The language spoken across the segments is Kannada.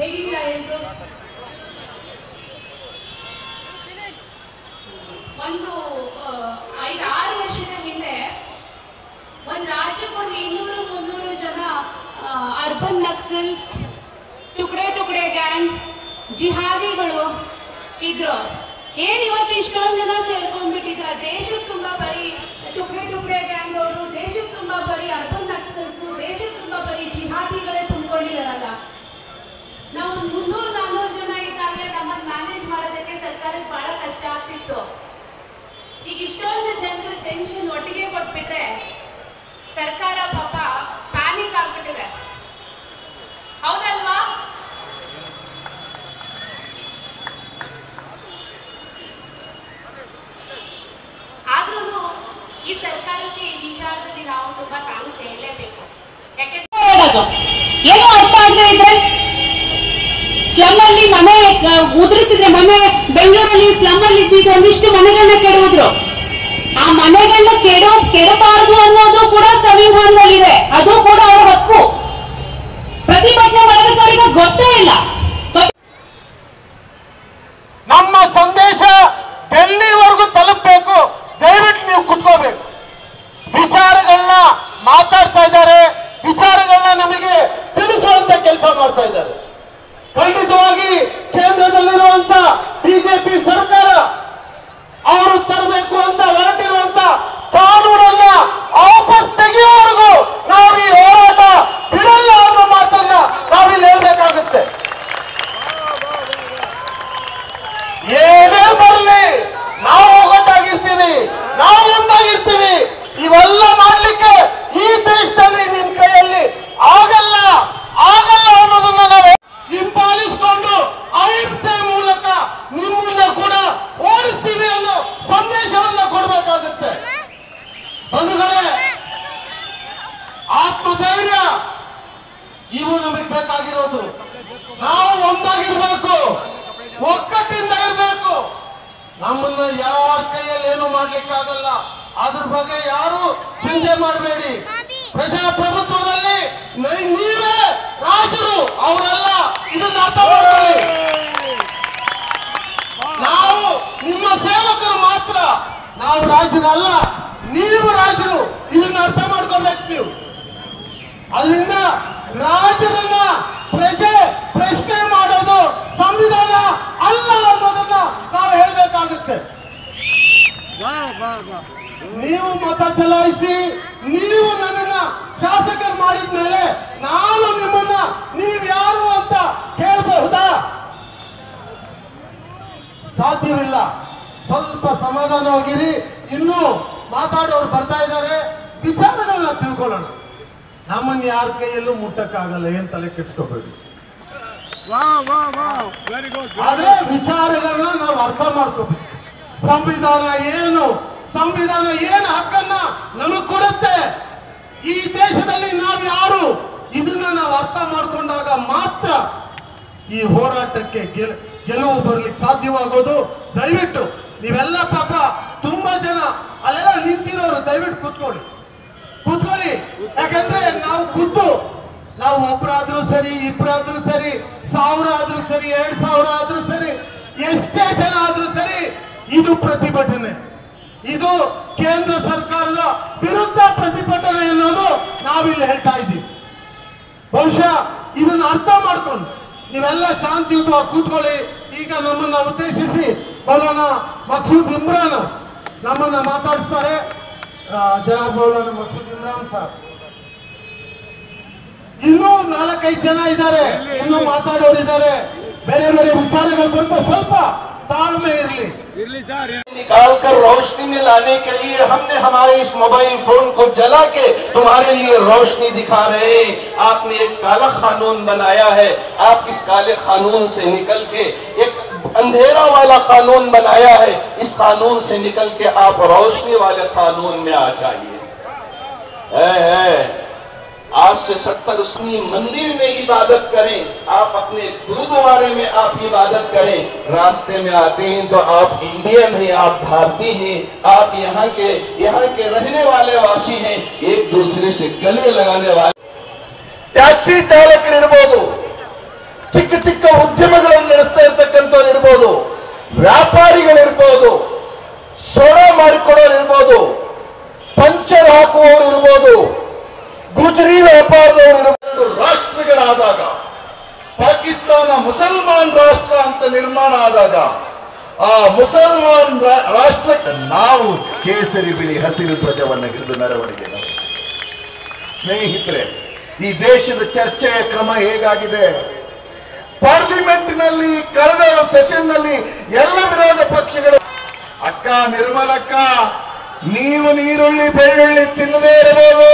ಹೇಗಿದ್ದೀರಾ ಎಲ್ರು ಒಂದು ಆ, ಐದು ಆರು ವರ್ಷದ ಹಿಂದೆ ಒಂದು ರಾಜ್ಯಕ್ಕೊಂದು ಇನ್ನೂರು ಮುನ್ನೂರು ಜನ ಅರ್ಬನ್ ನಕ್ಸಲ್ಸ್ ಟುಕಡೆ ಟುಕಡೆ ಗ್ಯಾಂಗ್ ಜಿಹಾದಿಗಳು ಇದ್ರು ಏನ್ ಇವತ್ತು ಇಷ್ಟೊಂದು ಜನ ಸೇರ್ಕೊಂಡ್ಬಿಟ್ಟಿದ್ರ ದೇಶಕ್ಕೆ ತುಂಬಾ ಬರೀ ಟುಕಡೆ ಟುಕಡೆ ಗ್ಯಾಂಗ್ ಅವರು ದೇಶಕ್ಕೆ ತುಂಬಾ ಬರೀ ಅರ್ಬನ್ ನಕ್ಸಲ್ಸ್ ದೇಶಕ್ಕೆ ತುಂಬಾ ಬರೀ ಜಿಹಾದಿಗಳೇ ತುಂಬಿಕೊಂಡಿದಾರಲ್ಲ ನಾವು ಒಂದು ಮುನ್ನೂರು ನಾನ್ನೂರು ಜನ ಇದ್ದಾಗಲೇ ನಮ್ಮನ್ನು ಮ್ಯಾನೇಜ್ ಮಾಡೋದಕ್ಕೆ ಸರ್ಕಾರಕ್ಕೆ ಬಹಳ ಕಷ್ಟ ಆಗ್ತಿತ್ತು ಈಗ ಇಷ್ಟೊಂದು ಜನರ ಟೆನ್ಷನ್ ಒಟ್ಟಿಗೆ ಕೊಟ್ಬಿಟ್ರೆ ಸರ್ಕಾರ ಪಾಪ ಪ್ಯಾನಿಕ್ ಆಗ್ಬಿಟ್ಟಿದೆ ಹೌದಲ್ವಾ ಆದ್ರೂ ಈ ಸರ್ಕಾರಕ್ಕೆ ಈ ವಿಚಾರದಲ್ಲಿ ನಾವು ತುಂಬಾ ಥ್ಯಾಂಕ್ಸ್ ಹೇಳಲೇಬೇಕು ಯಾಕೆಂದ್ರೆ ಏನು ಅರ್ಥ ಆಗದೆ ಇದ್ರೆ ಸ್ಲಮ್ ಅಲ್ಲಿ ಮನೆ ಆ, ಉದುರಿಸಿದ್ರೆ ಮನೆ ಬೆಂಗಳೂರಲ್ಲಿ ಸ್ಲಮ್ ಅಲ್ಲಿ ಇದ್ದಿದ್ದು ಒಂದಿಷ್ಟು ಮನೆಗಳನ್ನ ಕೆಡವಿದ್ರು ಆ ಮನೆಗಳನ್ನ ಕೆಡ ಕೆಡಬಾರದು ಅನ್ನೋದು ಕೂಡ ಸಂವಿಧಾನದಲ್ಲಿದೆ ಅದು ಕೂಡ ಅವ್ರ ಹಕ್ಕು ಪ್ರತಿಭಟನೆ ಮಾಡೋದಕ್ಕೆ ಅವರಿಗೆ ಗೊತ್ತೇ ಇಲ್ಲ ಗೊತ್ತೇ ನಮ್ಮ ಸಂದೇಶ ಡೆಲ್ಲಿವರೆಗೂ ತಲುಪಬೇಕು ದಯವಿಟ್ಟು ನೀವು ಕುತ್ಕೋಬೇಕು ವಿಚಾರಗಳನ್ನ ಮಾತಾಡ್ತಾ ಇದ್ದಾರೆ ವಿಚಾರಗಳನ್ನ ನಮಗೆ ತಿಳಿಸುವಂತ ಕೆಲಸ ಮಾಡ್ತಾ ಇದ್ದಾರೆ ಖಂಡಿತವಾಗಿ ಕೇಂದ್ರದಲ್ಲಿರುವಂತ ಬಿಜೆಪಿ ಸರ್ಕಾರ ಅವರು ತರಬೇಕು ಅಂತ ಹೊರಟಿರುವಂತ ಕಾನೂನನ್ನ ವಾಪಸ್ ತೆಗೆಯುವವರೆಗೂ ನಾವು ಈ ಹೋರಾಟ ಬಿಡಲ್ಲ ಅನ್ನೋ ಮಾತನ್ನ ನಾವಿಲ್ಲಿ ಹೇಳ್ಬೇಕಾಗುತ್ತೆ ಏನೇ ಬರಲಿ ನಾವು ಒಗ್ಗಟ್ಟಾಗಿರ್ತೀವಿ ನಾವು ಒಂದಾಗಿರ್ತೀವಿ ಇವೆಲ್ಲ ಮಾಡ್ಲಿಕ್ಕೆ ಈ ದೇಶದಲ್ಲಿ ನಿಮ್ ಕೈಯಲ್ಲಿ ಆಗಲ್ಲ ಆಗಲ್ಲ ಅನ್ನೋದನ್ನ ನಾವು ಹಿಂಪಾಲಿಸ್ಕೊಂಡು ಅಹಿಂಸೆ ಮೂಲಕ ನಿಮ್ಮನ್ನ ಕೂಡ ಓಡಿಸ್ತೀವಿ ಅನ್ನೋ ಸಂದೇಶವನ್ನ ಕೊಡಬೇಕಾಗುತ್ತೆ ಬಂಧುಗಳೇ ಆತ್ಮಧೈರ್ಯ ಇವು ನಮಗೆ ಬೇಕಾಗಿರೋದು ನಾವು ಒಂದಾಗಿರ್ಬೇಕು ಒಕ್ಕಟ್ಟಿಂದ ಇರ್ಬೇಕು ನಮ್ಮನ್ನ ಯಾರ ಕೈಯಲ್ಲಿ ಏನು ಮಾಡ್ಲಿಕ್ಕಾಗಲ್ಲ ಅದ್ರ ಬಗ್ಗೆ ಯಾರು ಚಿಂತೆ ಮಾಡಬೇಡಿ ಪ್ರಜಾಪ್ರಭುತ್ವದಲ್ಲಿ ನ- ನೀವೇ ರಾಜರು ಅವರೆಲ್ಲ ಇದನ್ನ ಅರ್ಥ ಮಾಡ್ಕೊಳ್ಳಿ ನಾವು ನಿಮ್ಮ ಸೇವಕರು ಮಾತ್ರ ನಾವು ರಾಜರಲ್ಲ ನೀವು ರಾಜರು ಇದನ್ನ ಅರ್ಥ ಮಾಡ್ಕೋಬೇಕು ನೀವು ಅದರಿಂದ ರಾಜರನ್ನ ಪ್ರಜೆ ಪ್ರಶ್ನೆ ಮಾಡೋದು ಸಂವಿಧಾನ ಅಲ್ಲ ಅನ್ನೋದನ್ನ ನಾವು ಹೇಳ್ಬೇಕಾಗುತ್ತೆ ನೀವು ಮತ ಚಲಾಯಿಸಿ ನೀವು ನನ್ನನ್ನ ಶಾಸಕರು ಮಾಡಿದ್ಮೇಲೆ ನಾನು ನಿಮ್ಮನ್ನ ನೀವ್ ಯಾರು ಅಂತ ಕೇಳಬಹುದಾ ಸಾಧ್ಯವಿಲ್ಲ ಸ್ವಲ್ಪ ಸಮಾಧಾನವಾಗಿರಿ ಇನ್ನು ಮಾತಾಡೋರು ಬರ್ತಾ ಇದ್ದಾರೆ ವಿಚಾರಗಳನ್ನ ತಿಳ್ಕೊಳ್ಳೋಣ ನಮ್ಮನ್ನ ಯಾರ ಕೈಯಲ್ಲೂ ಮುಟ್ಟಕ್ಕಾಗಲ್ಲ ಏನ್ ತಲೆ ಕೆಡ್ಸ್ಕೋಬೇಡಿ Wow, wow, wow. Very good. ಆದ್ರೆ ವಿಚಾರಗಳನ್ನ ನಾವು ಅರ್ಥ ಮಾಡ್ಕೋಬೇಕು ಸಂವಿಧಾನ ಏನು ಸಂವಿಧಾನ ಏನು ಹಕ್ಕನ್ನ ನಮಗ್ ಕೊಡುತ್ತೆ ಈ ದೇಶದಲ್ಲಿ ನಾವು ಯಾರು ಇದನ್ನ ನಾವು ಅರ್ಥ ಮಾಡ್ಕೊಂಡಾಗ ಮಾತ್ರ ಈ ಹೋರಾಟಕ್ಕೆ ಗೆಲ್- ಗೆಲುವು ಬರ್ಲಿಕ್ಕೆ ಸಾಧ್ಯವಾಗೋದು ದಯವಿಟ್ಟು ನೀವೆಲ್ಲ ಪಾಪ ತುಂಬಾ ಜನ ಅಲ್ಲೆಲ್ಲ ನಿಂತಿರೋರು ದಯವಿಟ್ಟು ಕೂತ್ಕೊಳ್ಳಿ ಕೂತ್ಕೊಳ್ಳಿ ಯಾಕಂದ್ರೆ ನಾವು ಕೂತು ನಾವು ಒಬ್ರಾದ್ರೂ ಸರಿ ಇಬ್ರಾದ್ರೂ ಸರಿ ಸಾವಿರ ಆದ್ರೂ ಸರಿ ಎರಡ್ ಸಾವಿರ ಆದ್ರೂ ಸರಿ ಎಷ್ಟೇ ಜನ ಆದ್ರೂ ಸರಿ ಇದು ಪ್ರತಿಭಟನೆ ಇದು ಕೇಂದ್ರ ಸರ್ಕಾರದ ವಿರುದ್ಧ ಪ್ರತಿಭಟನೆ ಅನ್ನೋದು ನಾವಿಲ್ಲಿ ಹೇಳ್ತಾ ಇದ್ದೀವಿ ಬಹುಶಃ ಇದನ್ನ ಅರ್ಥ ಮಾಡ್ಕೊಂಡು ನೀವೆಲ್ಲ ಶಾಂತಿಯುತವಾಗಿ ಕೂತ್ಕೊಳ್ಳಿ ಈಗ ನಮ್ಮನ್ನ ಉದ್ದೇಶಿಸಿ ಮೌಲಾನ ಮಕ್ಸೂದ್ ಇಮ್ರಾನ್ ನಮ್ಮನ್ನ ಮಾತಾಡಿಸ್ತಾರೆ ಆ, ಜನಾಬ್ ಮೌಲಾನ ಮಕ್ಸೂದ್ ಇಮ್ರಾನ್ ಸರ್ ಇನ್ನೂ ನಾಲ್ಕೈದು ಜನ ಇದ್ದಾರೆ ಇನ್ನೂ ಮಾತಾಡೋರು ಇದ್ದಾರೆ ಬೇರೆ ಬೇರೆ ವಿಚಾರಗಳು ಬರ್ತಾ ಸ್ವಲ್ಪ ತಾಳ್ಮೆ ಇರಲಿ Irli sir. निकाल कर रोशनी में लाने के लिए हमने हमारे इस मोबाइल फोन को जला के तुम्हारे लिए रोशनी दिखा रहे हैं आपने एक काला कानून बनाया है आप इस काले कानून से निकल के एक अंधेरा वाला कानून बनाया है इस कानून से निकल के आप रोशनी वाले कानून में आ जाइए है, है। आज से सत्तर सुन्नी मंदिर में इबादत करें आप अपने गुरुद्वारे में आप इबादत करें रास्ते में आते हैं तो आप इंडियन हैं आप भारतीय हैं आप यहाँ के यहाँ के रहने वाले वासी हैं एक दूसरे से गले लगाने वाले ಟ್ಯಾಕ್ಸಿ ಚಾಲಕರಿರ್ಬೋದು ಚಿಕ್ಕ ಚಿಕ್ಕ ಉದ್ಯಮಗಳನ್ನು ನಡೆಸ್ತಾ ಇರ್ತಕ್ಕಂಥವ್ರು ಇರ್ಬೋದು ವ್ಯಾಪಾರಿಗಳಿರ್ಬೋದು ಸೊಡ ಮಾಡಿಕೊಡೋರು ಇರ್ಬೋದು ಪಂಚರ್ ಹಾಕುವವರು ಇರ್ಬೋದು ಗುಜರಿ ವ್ಯಾಪಾರದವರು ಇರ್ಬೋದು ರಾಷ್ಟ್ರಗಳಾದಾಗ ಪಾಕಿಸ್ತಾನ ಮುಸಲ್ಮಾನ್ ರಾಷ್ಟ್ರ ಅಂತ ನಿರ್ಮಾಣ ಆದಾಗ ಆ ಮುಸಲ್ಮಾನ್ ರಾ- ರಾಷ್ಟ್ರಕ್ಕೆ ನಾವು ಕೇಸರಿ ಬಿಳಿ ಹಸಿರು ಧ್ವಜವನ್ನು ಹಿಡಿದು ಮೆರವಣಿಗೆ ನಾವು ಸ್ನೇಹಿತರೆ ಈ ದೇಶದ ಚರ್ಚೆಯ ಕ್ರಮ ಹೇಗಾಗಿದೆ ಪಾರ್ಲಿಮೆಂಟ್ನಲ್ಲಿ ಕಳೆದ ಸೆಷನ್ ನಲ್ಲಿ ಎಲ್ಲ ವಿರೋಧ ಪಕ್ಷಗಳು ಅಕ್ಕ ನಿರ್ಮಲಕ್ಕ ನೀವು ನೀರುಳ್ಳಿ ಬೆಳ್ಳುಳ್ಳಿ ತಿನ್ನದೇ ಇರಬಹುದು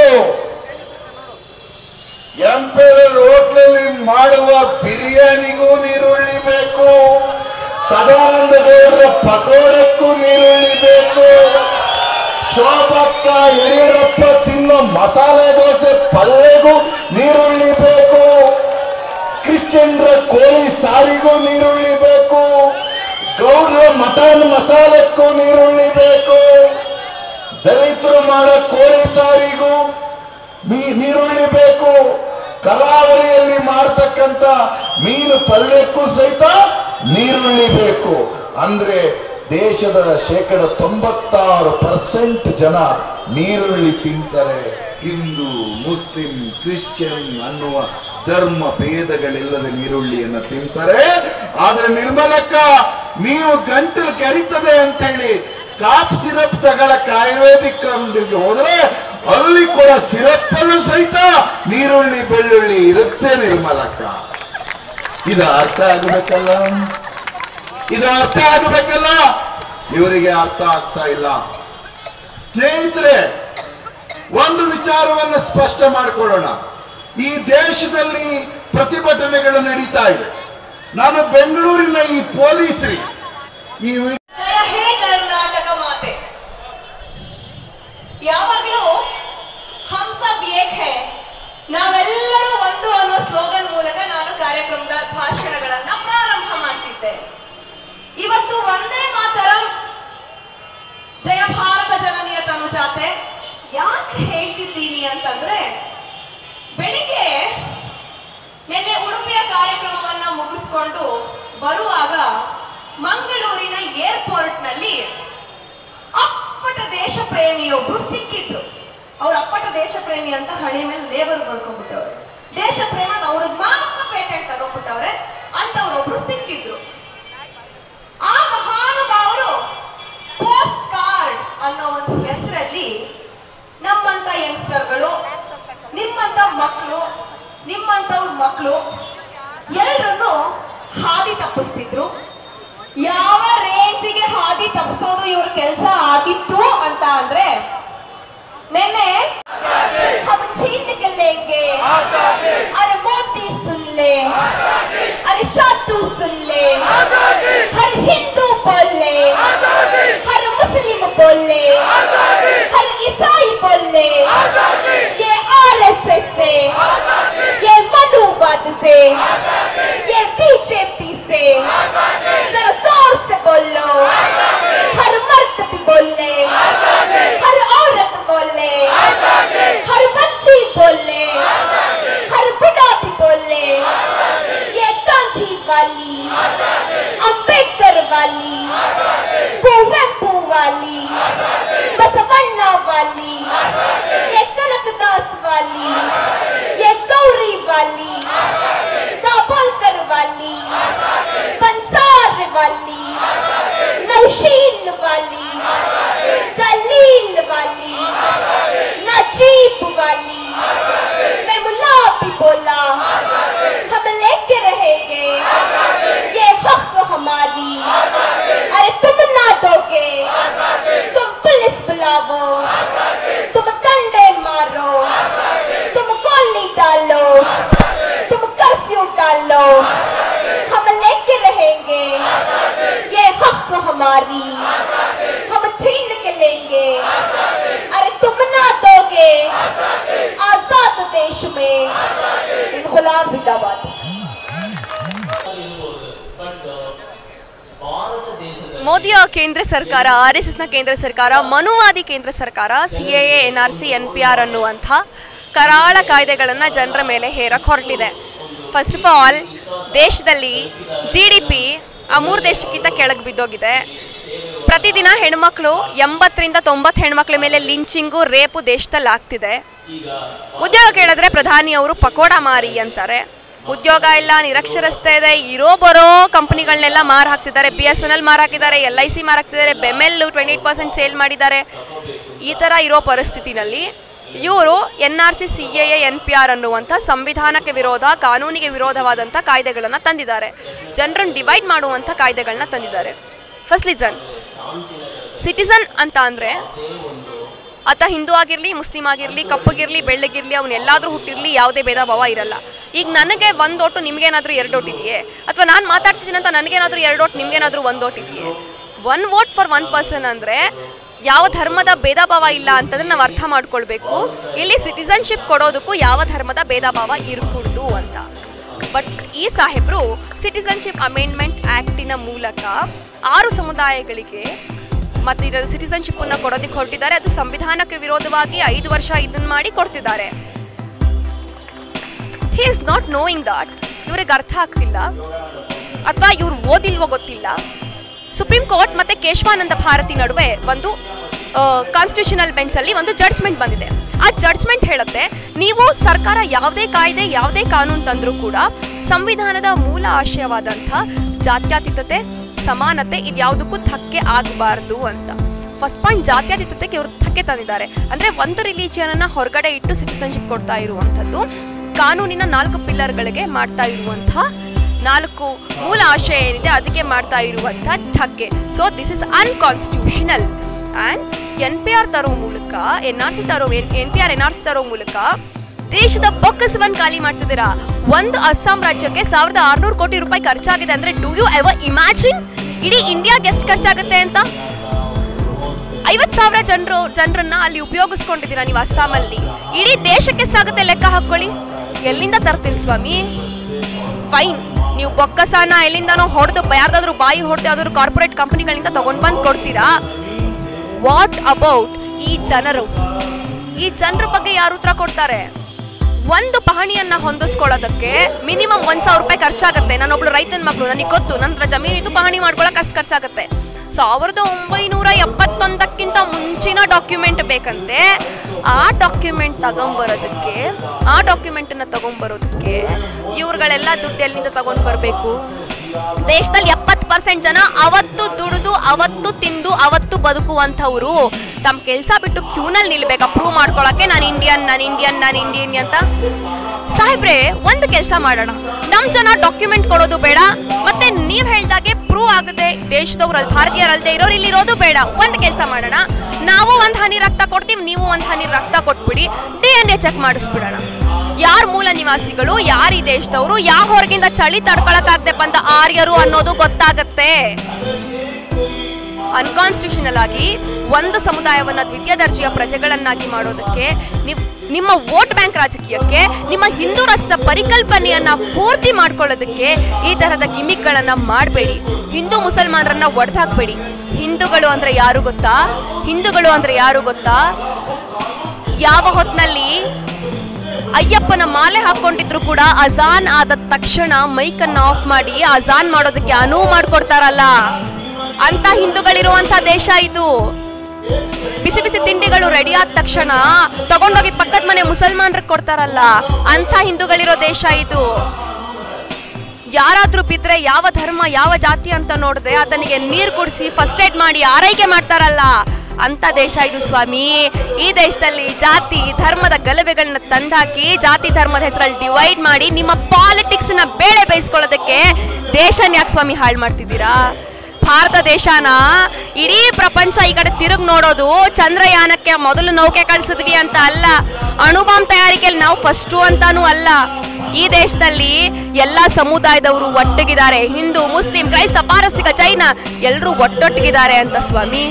ಎಂಪೈರ್ ಹೋಟ್ಲಲ್ಲಿ ಮಾಡುವ ಬಿರಿಯಾನಿಗೂ ನೀರುಳ್ಳಿ ಬೇಕು ಸದಾನಂದ ಗೌಡರ ಪಕೋಡಕ್ಕೂ ನೀರುಳ್ಳಿ ಬೇಕು ಶೋಭಕ್ಕ ಯಡಿಯೂರಪ್ಪ ತಿನ್ನೋ ಮಸಾಲೆ ದೋಸೆ ಪಲ್ಲೆಗೂ ನೀರುಳ್ಳಿ ಬೇಕು ಕ್ರಿಶ್ಚಿಯನ್ರ ಕೋಳಿ ಸಾರಿಗೂ ನೀರುಳ್ಳಿ ಬೇಕು ಗೌಡ್ರ ಮಟನ್ ಮಸಾಲಕ್ಕೂ ನೀರುಳ್ಳಿ ಬೇಕು ದಲಿತರು ಮಾಡೋ ಕೋಳಿ ಸಾರಿಗೂ ನೀ- ನೀರುಳ್ಳಿ ಬೇಕು ಕರಾವಳಿಯಲ್ಲಿ ಮಾಡ್ತಕ್ಕಂಥ ಮೀನು ಪಲ್ಯಕ್ಕೂ ಸಹಿತ ನೀರುಳ್ಳಿ ಬೇಕು ಅಂದ್ರೆ ದೇಶದ ಶೇಕಡ ತೊಂಬತ್ತಾರು ಪರ್ಸೆಂಟ್ ಜನ ನೀರುಳ್ಳಿ ತಿಂತಾರೆ ಹಿಂದೂ ಮುಸ್ಲಿಂ ಕ್ರಿಶ್ಚಿಯನ್ ಅನ್ನುವ ಧರ್ಮ ಭೇದಗಳಿಲ್ಲದೆ ನೀರುಳ್ಳಿಯನ್ನು ತಿಂತಾರೆ ಆದ್ರೆ ನಿರ್ಮಲಕ್ಕ ನೀವು ಗಂಟಲು ಕೆರಿತದೆ ಅಂತ ಹೇಳಿ ಕಾಪ್ ಸಿರಪ್ ತಗೊಳಕ್ ಆಯುರ್ವೇದಿಕ್ ಅಂಗಡಿಗೆ ಹೋದ್ರೆ ಅಲ್ಲಿ ಕೂಡ ಸಿರಪ್ ಅಲ್ಲೂ ಸಹಿತ ನೀರುಳ್ಳಿ ಬೆಳ್ಳುಳ್ಳಿ ಇರುತ್ತೆ ನಿರ್ಮಲಕ್ಕ ಇದು ಅರ್ಥ ಆಗಬೇಕಲ್ಲ ಇದು ಅರ್ಥ ಆಗಬೇಕಲ್ಲ ಇವರಿಗೆ ಅರ್ಥ ಆಗ್ತಾ ಇಲ್ಲ ಸ್ನೇಹಿತರೆ ಒಂದು ವಿಚಾರವನ್ನು ಸ್ಪಷ್ಟ ಮಾಡಿಕೊಳ್ಳೋಣ ಈ ದೇಶದಲ್ಲಿ ಪ್ರತಿಭಟನೆಗಳು ನಡೀತಾ ಇದೆ ನಾನು ಬೆಂಗಳೂರಿನ ಈ ಪೊಲೀಸರಿ ಈ ವಿ- ಜಯ ಹೇ ಕರ್ನಾಟಕ ಮಾತೆ ಯಾವಾಗಲೂ ಹಮ್ ಸಬ್ ಏಕ್ ಹೇ ನಾವೆಲ್ಲರೂ ಒಂದು ಅನ್ನೋ ಸ್ಲೋಗನ್ ಮೂಲಕ ನಾನು ಕಾರ್ಯಕ್ರಮದ ಭಾಷಣಗಳನ್ನ ಪ್ರಾರಂಭ ಮಾಡ್ತಿದ್ದೆ ಇವತ್ತು ಒಂದೇ ಮಾತರಂ ಜಯ ಭಾರತ ಜನನಿಯ ತನುಜಾತೆ ಯಾಕೆ ಹೇಳ್ತಿದ್ದೀನಿ ಅಂತಂದ್ರೆ ಬೆಳಿಗ್ಗೆ ನಿನ್ನೆ ಉಡುಪಿಯ ಕಾರ್ಯಕ್ರಮವನ್ನ ಮುಗಿಸ್ಕೊಂಡು ಬರುವಾಗ ಮಂಗಳೂರಿನ ಏರ್ಪೋರ್ಟ್ ನಲ್ಲಿ ಅಪ್ಪಟ ದೇಶ ಪ್ರೇಮಿಯೊಬ್ರು ಸಿಕ್ಕಿದ್ರು ಅವ್ರ ಅಪ್ಪಟ ದೇಶ ಪ್ರೇಮಿ ಅಂತ ಹಣೆ ಮೇಲೆ ಲೇಬರ್ ಬರ್ಕೊಂಡ್ಬಿಟ್ಟವ್ರೆ ದೇಶ ಪ್ರೇಮ ಅವ್ರಿಗೆ ಮಾತ್ರ ಪೇಟೆಂಟ್ ತಗೊಂಡ್ಬಿಟ್ಟವ್ರೆ ಅಂತವ್ರೊಬ್ರು ಸಿಕ್ಕಿದ್ರು ಆ ಮಹಾನುಭಾವರು ಪೋಸ್ಟ್ ಕಾರ್ಡ್ ಅನ್ನೋ ಒಂದು ಹೆಸರಲ್ಲಿ ನಮ್ಮಂತ ಯಂಗ್ಸ್ಟರ್ಗಳು ನಿಮ್ಮಂತ ಮಕ್ಕಳು ನಿಮ್ಮಂತವ್ರ ಮಕ್ಕಳು ಎಲ್ಲರನ್ನು ಹಾದಿ ತಪ್ಪಿಸ್ತಿದ್ರು ಯಾವ ರೇಂಜಿಗೆ ಹಾದಿ ತಪ್ಪಿಸೋದು ಇವ್ರ ಕೆಲಸ ಆಗಿತ್ತು ಅಂತ ಅಂದ್ರೆ ನಿನ್ನೆ हम छीन के लेंगे अरे मोदी सुन ले अरे शातू सुन ले हर हिंदू बोल ले हर मुस्लिम बोल ले हर ईसाई बोल ले ये आरएसएस से ये मनुवाद से ये बीजेपी से जरा जोर से बोलो हर मर्द भी बोले हर औरत बोले हर बच्ची बोले हर बुढ़ा भी बोले ये गांधी वाली अंबेडकर वाली कुवेंपू वाली बसवन्ना वाली ये कनकदास वाली ये गौरी वाली दाभोलकर वाली बंसार वाली नौशीन वाली जलील वाली नजीब वाली मेमुला भी बोला हम लेके रहेंगे ये हक हमारी अरे तुम ना दोगे तुम पुलिस बुलाओ तुम डंडे मारो तुम गोली डालो तुम कर्फ्यू डालो हम लेके रहेंगे ये हक हमारी हम छीन के लेंगे अरे तुम ना दोगे आजाद देश में इन गुलाम जिंदाबाद ಮೋದಿಯ ಕೇಂದ್ರ ಸರ್ಕಾರ ಆರ್ ಎಸ್ ಎಸ್ನ ಕೇಂದ್ರ ಸರ್ಕಾರ ಮನುವಾದಿ ಕೇಂದ್ರ ಸರ್ಕಾರ C A N R C N P R ಅನ್ನುವಂಥ ಕರಾಳ ಕಾಯ್ದೆಗಳನ್ನು ಜನರ ಮೇಲೆ ಹೇರಕ್ಕೆ ಹೊರಟಿದೆ ಫಸ್ಟ್ ಆಫ್ ಆಲ್ ದೇಶದಲ್ಲಿ ಜಿ ಡಿ ಪಿ ಆ ಮೂರು ದೇಶಕ್ಕಿಂತ ಕೆಳಗೆ ಬಿದ್ದೋಗಿದೆ ಪ್ರತಿದಿನ ಹೆಣ್ಮಕ್ಳು ಎಂಬತ್ತರಿಂದ ತೊಂಬತ್ತು ಹೆಣ್ಮಕ್ಳ ಮೇಲೆ ಲಿಂಚಿಂಗು ರೇಪು ದೇಶದಲ್ಲಿ ಆಗ್ತಿದೆ ಉದ್ಯೋಗ ಕೇಳಿದ್ರೆ ಪ್ರಧಾನಿ ಅವರು ಪಕೋಡ ಮಾರಿ ಅಂತಾರೆ ಉದ್ಯೋಗ ಇಲ್ಲ ನಿರಕ್ಷರಸ್ತೆ ಇದೆ ಇರೋ ಬರೋ ಕಂಪ್ನಿಗಳನ್ನೆಲ್ಲ ಮಾರ್ ಹಾಕ್ತಿದ್ದಾರೆ ಬಿ ಎಸ್ ಎನ್ ಎಲ್ ಮಾರ್ ಹಾಕಿದ್ದಾರೆ ಎಲ್ ಐ ಸಿ ಮಾರ್ ಹಾಕ್ತಿದ್ದಾರೆ BEML twenty eight percent sale ಮಾಡಿದ್ದಾರೆ ಈ ಥರ ಇರೋ ಪರಿಸ್ಥಿತಿನಲ್ಲಿ ಇವರು N R C C A N P R ಅನ್ನುವಂಥ ಸಂವಿಧಾನಕ್ಕೆ ವಿರೋಧ ಕಾನೂನಿಗೆ ವಿರೋಧವಾದಂಥ ಕಾಯ್ದೆಗಳನ್ನು ತಂದಿದ್ದಾರೆ ಜನರನ್ನು ಡಿವೈಡ್ ಮಾಡುವಂಥ ಕಾಯ್ದೆಗಳನ್ನ ತಂದಿದ್ದಾರೆ ಫಸ್ಟ್ ಲಿಸನ್ ಸಿಟಿಸನ್ ಅಂತ ಅಂದರೆ ಆತ ಹಿಂದೂ ಆಗಿರಲಿ ಮುಸ್ಲಿಂ ಆಗಿರಲಿ ಕಪ್ಪಗಿರಲಿ ಬೆಳ್ಳಗಿರಲಿ ಅವನು ಎಲ್ಲಾದರೂ ಹುಟ್ಟಿರಲಿ ಯಾವುದೇ ಭೇದ ಭಾವ ಇರಲ್ಲ ಈಗ ನನಗೆ ಒಂದು ಓಟು ನಿಮಗೇನಾದರೂ ಎರಡು ಓಟ್ ಇದೆಯೇ ಅಥವಾ ನಾನು ಮಾತಾಡ್ತಿದ್ದೀನಿ ಅಂತ ನನಗೇನಾದರೂ ಎರಡು ಓಟ್ ನಿಮಗೇನಾದರೂ ಒಂದು ಓಟ್ ಇದೆಯೇ one vote for one person ಅಂದರೆ ಯಾವ ಧರ್ಮದ ಭೇದ ಭಾವ ಇಲ್ಲ ಅಂತಂದ್ರೆ ನಾವು ಅರ್ಥ ಮಾಡ್ಕೊಳ್ಬೇಕು ಇಲ್ಲಿ ಸಿಟಿಸನ್ಶಿಪ್ ಕೊಡೋದಕ್ಕೂ ಯಾವ ಧರ್ಮದ ಭೇದ ಭಾವ ಇರಕೂಡ್ದು ಅಂತ ಬಟ್ ಈ ಸಾಹೇಬರು ಸಿಟಿಸನ್ಶಿಪ್ ಅಮೆಂಡ್ಮೆಂಟ್ ಆ್ಯಕ್ಟಿನ ಮೂಲಕ ಆರು ಸಮುದಾಯಗಳಿಗೆ ಮತ್ತು ಇದರ ಸಿಟಿಸನ್ಶಿಪ್ಪನ್ನು ಕೊಡೋದಕ್ಕೆ ಹೊರಟಿದ್ದಾರೆ ಅದು ಸಂವಿಧಾನಕ್ಕೆ ವಿರೋಧವಾಗಿ ಐದು ವರ್ಷ ಇದನ್ನ ಮಾಡಿ ಕೊಡ್ತಿದ್ದಾರೆ he is not knowing that ಇವ್ರಿಗೆ ಅರ್ಥ ಆಗ್ತಿಲ್ಲ ಅಥವಾ ಇವ್ರು ಓದಿಲ್ವೋ ಗೊತ್ತಿಲ್ಲ ಸುಪ್ರೀಂ ಕೋರ್ಟ್ ಮತ್ತೆ ಕೇಶವಾನಂದ ಭಾರತಿ ನಡುವೆ ಒಂದು ಕಾನ್ಸ್ಟಿಟ್ಯೂಷನಲ್ ಬೆಂಚಲ್ಲಿ ಒಂದು ಜಡ್ಜ್ಮೆಂಟ್ ಬಂದಿದೆ ಆ ಜಡ್ಜ್ಮೆಂಟ್ ಹೇಳುತ್ತೆ ನೀವು ಸರ್ಕಾರ ಯಾವುದೇ ಕಾಯ್ದೆ ಯಾವುದೇ ಕಾನೂನು ತಂದರೂ ಕೂಡ ಸಂವಿಧಾನದ ಮೂಲ ಆಶಯವಾದಂಥ ಜಾತ್ಯತೀತತೆ ಸಮಾನತೆ ಇದ್ಯಾವುದಕ್ಕೂ ಧಕ್ಕೆ ಆಗಬಾರ್ದು ಅಂತ ಫಸ್ಟ್ ಪಾಯಿಂಟ್ ಜಾತ್ಯತೀತತೆಗೆ ಇವರು ಧಕ್ಕೆ ತಂದಿದ್ದಾರೆ ಅಂದರೆ ಒಂದು ರಿಲಿಜಿಯನನ್ನು ಹೊರಗಡೆ ಇಟ್ಟು ಸಿಟಿಸನ್ಶಿಪ್ ಕೊಡ್ತಾ ಇರುವಂಥದ್ದು ಕಾನೂನಿನ ನಾಲ್ಕು ಪಿಲ್ಲರ್ಗಳಿಗೆ ಮಾಡ್ತಾ ಇರುವಂಥ ನಾಲ್ಕು ಮೂಲ ಆಶಯ ಏನಿದೆ ಅದಕ್ಕೆ ಮಾಡ್ತಾ ಇರುವಂಥ ಧಕ್ಕೆ so this is unconstitutional and N P R ತರೋ ಮೂಲಕ ಎನ್ ಆರ್ ಸಿ ತರೋ N P R N R C ತರೋ ಮೂಲಕ ದೇಶದ ಬೊಕ್ಕಸವನ್ನು ಖಾಲಿ ಮಾಡ್ತಿದ್ದೀರಾ ಒಂದು ಅಸ್ಸಾಂ ರಾಜ್ಯಕ್ಕೆ ಸಾವಿರದ ಆರುನೂರು ಕೋಟಿ ರೂಪಾಯಿ ಖರ್ಚಾಗಿದೆ ಅಂದ್ರೆ ಡೂ ಯು ಎವರ್ ಇಮ್ಯಾಜಿನ್ ಇಡೀ ಇಂಡಿಯಾಗೆ ಎಷ್ಟು ಖರ್ಚಾಗುತ್ತೆ ಅಂತ ಐವತ್ ಸಾವಿರ ಜನರು ಜನರನ್ನ ಅಲ್ಲಿ ಉಪಯೋಗಿಸ್ಕೊಂಡಿದ್ದೀರಾ ನೀವು ಅಸ್ಸಾಮಲ್ಲಿ ಇಡೀ ದೇಶಕ್ಕೆ ಎಷ್ಟಾಗುತ್ತೆ ಲೆಕ್ಕ ಹಾಕೊಳ್ಳಿ ಎಲ್ಲಿಂದ ತರ್ತೀರಿ ಸ್ವಾಮಿ ಫೈನ್ ನೀವು ಬೊಕ್ಕಸನ ಎಲ್ಲಿಂದನೋ ಹೊಡೆದು ಯಾರ್ದಾದ್ರೂ ಬಾಯಿ ಹೊಡೆದು ಯಾವ್ದಾದ್ರು ಕಾರ್ಪೊರೇಟ್ ಕಂಪನಿಗಳಿಂದ ತಗೊಂಡ್ ಬಂದು ಕೊಡ್ತೀರಾ ವಾಟ್ ಅಬೌಟ್ ಈ ಜನರು ಈ ಜನರ ಬಗ್ಗೆ ಯಾರು ಉತ್ತರ ಕೊಡ್ತಾರೆ ಒಂದು ಪಹಣಿಯನ್ನ ಹೊಂದಿಸ್ಕೊಳ್ಳೋದಕ್ಕೆ ಮಿನಿಮಮ್ ಒಂದ್ ಸಾವಿರ ರೂಪಾಯಿ ಖರ್ಚಾಗುತ್ತೆ ನಾನೊಬ್ಳು ರೈತನ ಮಗಳು ನನಗೆ ಗೊತ್ತು ನನ್ನ ಹತ್ರ ಜಮೀನಿದ್ದು ಪಹಣಿ ಮಾಡ್ಕೊಳಕ್ ಅಷ್ಟು ಖರ್ಚಾಗುತ್ತೆ ಸಾವಿರದ ಒಂಬೈನೂರ ಎಪ್ಪತ್ತೊಂದಕ್ಕಿಂತ ಮುಂಚಿನ ಡಾಕ್ಯುಮೆಂಟ್ ಬೇಕಂತೆ ಆ ಡಾಕ್ಯುಮೆಂಟ್ ತಗೊಂಬರೋದಕ್ಕೆ ಆ ಡಾಕ್ಯುಮೆಂಟನ್ನು ತಗೊಂಬರೋದಕ್ಕೆ ಇವ್ರುಗಳೆಲ್ಲ ದುಡ್ಡು ಎಲ್ಲಿಂದ ತಗೊಂಡು ಬರಬೇಕು ದೇಶದಲ್ಲಿ ಎಪ್ಪತ್ತು ಪರ್ಸೆಂಟ್ ಜನ ಅವತ್ತು ದುಡಿದು ಅವತ್ತು ತಿಂದು ಅವತ್ತು ಬದುಕುವಂಥವ್ರು ತಮ್ಮ ಕೆಲಸ ಬಿಟ್ಟು ಕ್ಯೂನಲ್ಲಿ ನಿಲ್ಬೇಕಾ ಪ್ರೂವ್ ಮಾಡ್ಕೊಳಕ್ಕೆ ನಾನು ಇಂಡಿಯನ್ ನಾನು ಇಂಡಿಯನ್ ನಾನು ಇಂಡಿಯನ್ ಅಂತ ಸಾಹೇಬ್ರೆ ಒಂದು ಕೆಲಸ ಮಾಡೋಣ ನಮ್ಮ ಜನ ಡಾಕ್ಯುಮೆಂಟ್ ಕೊಡೋದು ಬೇಡ ಮತ್ತೆ ನೀವು ಹೇಳ್ದಾಗೆ ಪ್ರೂವ್ ಆಗದೆ ದೇಶದವ್ರಲ್ಲಿ ಭಾರತೀಯರಲ್ಲದೆ ಇರೋರು ಇಲ್ಲಿ ಇರೋದು ಬೇಡ ಒಂದು ಕೆಲಸ ಮಾಡೋಣ ನಾವು ಒಂದು ಹನಿ ರಕ್ತ ಕೊಡ್ತೀವಿ ನೀವು ಒಂದು ಹನಿ ರಕ್ತ ಕೊಟ್ಬಿಡಿ ಡಿ ಎನ್ ಎ ಚೆಕ್ ಮಾಡಿಸ್ಬಿಡೋಣ ಯಾರ ಮೂಲ ನಿವಾಸಿಗಳು ಯಾರು ಈ ದೇಶದವರು ಯಾವ ಹೊರಗಿಂದ ಚಳಿ ತಡ್ಕೊಳಕ್ಕಾಗದೆ ಬಂದ ಆರ್ಯರು ಅನ್ನೋದು ಗೊತ್ತಾಗತ್ತೆ ಅನ್ಕಾನ್ಸ್ಟಿಟ್ಯೂಷನಲ್ ಆಗಿ ಒಂದು ಸಮುದಾಯವನ್ನ ದ್ವಿತೀಯ ದರ್ಜೆಯ ಪ್ರಜೆಗಳನ್ನಾಗಿ ಮಾಡೋದಕ್ಕೆ ನೀವು ನಿಮ್ಮ ವೋಟ್ ಬ್ಯಾಂಕ್ ರಾಜಕೀಯಕ್ಕೆ ನಿಮ್ಮ ಹಿಂದೂ ರಾಷ್ಟ್ರದ ಪರಿಕಲ್ಪನೆಯನ್ನ ಪೂರ್ತಿ ಮಾಡ್ಕೊಳ್ಳೋದಕ್ಕೆ ಈ ತರಹದ ಗಿಮಿಕ್ಗಳನ್ನ ಮಾಡಬೇಡಿ ಹಿಂದೂ ಮುಸಲ್ಮಾನರನ್ನ ಒಡೆದಾಕ್ಬೇಡಿ ಹಿಂದೂಗಳು ಅಂದ್ರೆ ಯಾರು ಗೊತ್ತಾ ಹಿಂದೂಗಳು ಅಂದ್ರೆ ಯಾರು ಗೊತ್ತಾ ಯಾವ ಹೊತ್ನಲ್ಲಿ ಅಯ್ಯಪ್ಪನ ಮಾಲೆ ಹಾಕೊಂಡಿದ್ರು ಕೂಡ ಅಜಾನ್ ಆದ ತಕ್ಷಣ ಮೈಕನ್ನ ಆಫ್ ಮಾಡಿ ಅಜಾನ್ ಮಾಡೋದಕ್ಕೆ ಅನುವು ಮಾಡ್ಕೊಡ್ತಾರಲ್ಲ ಅಂತ ಹಿಂದೂಗಳಿರುವಂತ ದೇಶ ಇದು ಬಿಸಿ ಬಿಸಿ ತಿಂಡಿಗಳು ರೆಡಿ ಆದ ತಕ್ಷಣ ತಗೊಂಡೋಗಿ ಪಕ್ಕದ ಮನೆ ಮುಸಲ್ಮಾನ್ರಿಗೆ ಕೊಡ್ತಾರಲ್ಲ ಅಂತ ಹಿಂದೂಗಳಿರೋ ದೇಶ ಇದು ಯಾರಾದ್ರೂ ಬಿದ್ರೆ ಯಾವ ಧರ್ಮ ಯಾವ ಜಾತಿ ಅಂತ ನೋಡದೆ ಆತನಿಗೆ ನೀರು ಕುಡಿಸಿ ಫಸ್ಟ್ ಏಡ್ ಮಾಡಿ ಆರೈಕೆ ಮಾಡ್ತಾರಲ್ಲ ಅಂತ ದೇಶ ಇದು ಸ್ವಾಮಿ ಈ ದೇಶದಲ್ಲಿ ಜಾತಿ ಧರ್ಮದ ಗಲಭೆಗಳನ್ನ ತಂದಾಕಿ ಜಾತಿ ಧರ್ಮದ ಹೆಸರಲ್ಲಿ ಡಿವೈಡ್ ಮಾಡಿ ನಿಮ್ಮ ಪಾಲಿಟಿಕ್ಸ್ ನ ಬೇಳೆ ಬೇಯಿಸ್ಕೊಳ್ಳೋದಕ್ಕೆ ದೇಶನ ಯಾಕೆ ಸ್ವಾಮಿ ಹಾಳು ಮಾಡ್ತಿದ್ದೀರಾ ಭಾರತ ದೇಶನ ಇಡೀ ಪ್ರಪಂಚ ಈ ಕಡೆ ತಿರುಗಿ ನೋಡೋದು ಚಂದ್ರಯಾನಕ್ಕೆ ಮೊದಲು ನೌಕೆ ಕಳಿಸಿದ್ವಿ ಅಂತ ಅಲ್ಲ ಅಣುಬಾಂಬ್ ತಯಾರಿಕೆಯಲ್ಲಿ ನಾವು ಫಸ್ಟು ಅಂತಾನೂ ಅಲ್ಲ ಈ ದೇಶದಲ್ಲಿ ಎಲ್ಲ ಸಮುದಾಯದವರು ಒಟ್ಟಿಗಿದ್ದಾರೆ ಹಿಂದೂ ಮುಸ್ಲಿಂ ಕ್ರೈಸ್ತ ಪಾರಸಿಕ ಜೈನ ಎಲ್ಲರೂ ಒಟ್ಟೊಟ್ಟಿಗಿದ್ದಾರೆ ಅಂತ ಸ್ವಾಮಿ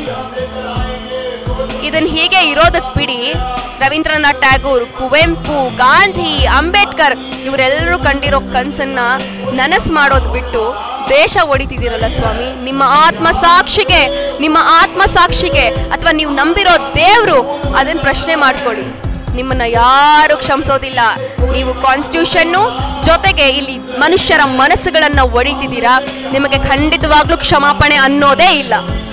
ಇದನ್ನ ಹೀಗೆ ಇರೋದಕ್ಕೆ ಬಿಡಿ ರವೀಂದ್ರನಾಥ್ ಟ್ಯಾಗೂರ್ ಕುವೆಂಪು ಗಾಂಧಿ ಅಂಬೇಡ್ಕರ್ ಇವರೆಲ್ಲರೂ ಕಂಡಿರೋ ಕನಸನ್ನ ನನಸು ಮಾಡೋದು ಬಿಟ್ಟು ದೇಶ ಹೊಡಿತಿದ್ದೀರಲ್ಲ ಸ್ವಾಮಿ ನಿಮ್ಮ ಆತ್ಮ ಸಾಕ್ಷಿಗೆ ನಿಮ್ಮ ಆತ್ಮ ಸಾಕ್ಷಿಗೆ ಅಥವಾ ನೀವು ನಂಬಿರೋ ದೇವರು ಅದನ್ನ ಪ್ರಶ್ನೆ ಮಾಡ್ಕೊಳ್ಳಿ ನಿಮ್ಮನ್ನ ಯಾರು ಕ್ಷಮಿಸೋದಿಲ್ಲ ನೀವು ಕಾನ್ಸ್ಟಿಟ್ಯೂಷನ್ನು ಜೊತೆಗೆ ಇಲ್ಲಿ ಮನುಷ್ಯರ ಮನಸ್ಸುಗಳನ್ನ ಒಡಿತಿದ್ದೀರಾ ನಿಮಗೆ ಖಂಡಿತವಾಗ್ಲೂ ಕ್ಷಮಾಪಣೆ ಅನ್ನೋದೇ ಇಲ್ಲ